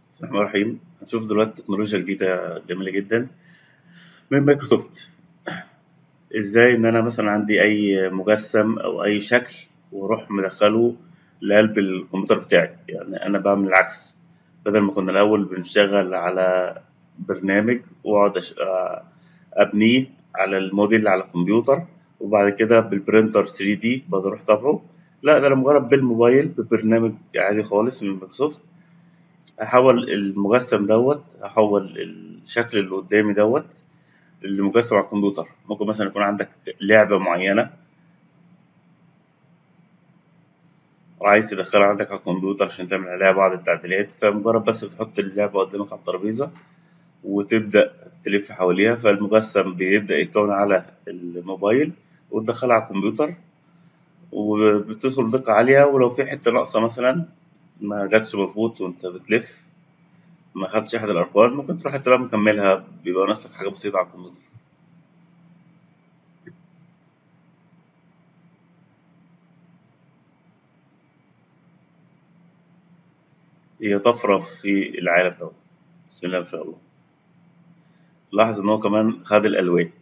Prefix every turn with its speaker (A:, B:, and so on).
A: بسم الله الرحمن الرحيم هنشوف دلوقتي تكنولوجيا جديدة جميلة جدا من مايكروسوفت ازاي ان انا مثلا عندي اي مجسم او اي شكل واروح مدخله لقلب الكمبيوتر بتاعي يعني انا بعمل العكس بدل ما كنا الاول بنشتغل على برنامج واقعد أش- آه، ابنيه على الموديل على الكمبيوتر وبعد كده بالبرينتر 3 دي بقدر اروح طابعه لا ده انا مجرد بالموبايل ببرنامج عادي خالص من مايكروسوفت هحول المجسم دوت هحول الشكل اللي قدامي دوت لمجسم على الكمبيوتر ممكن مثلا يكون عندك لعبة معينة وعايز تدخلها عندك على الكمبيوتر عشان تعمل عليها بعض التعديلات فمجرد بس بتحط اللعبة قدامك على الترابيزة وتبدأ تلف حواليها فالمجسم بيبدأ يتكون على الموبايل وتدخلها على الكمبيوتر وبتدخل بدقة عالية ولو في حتة ناقصة مثلا ما جاتش مظبوط وانت بتلف ما خدتش احد الارقام ممكن تروح انت بقى مكملها بيبقى ناقص لك حاجه بسيطه على الكمبيوتر هي طفره في العالم دوت بسم الله ما شاء الله لاحظ ان هو كمان خد الالوان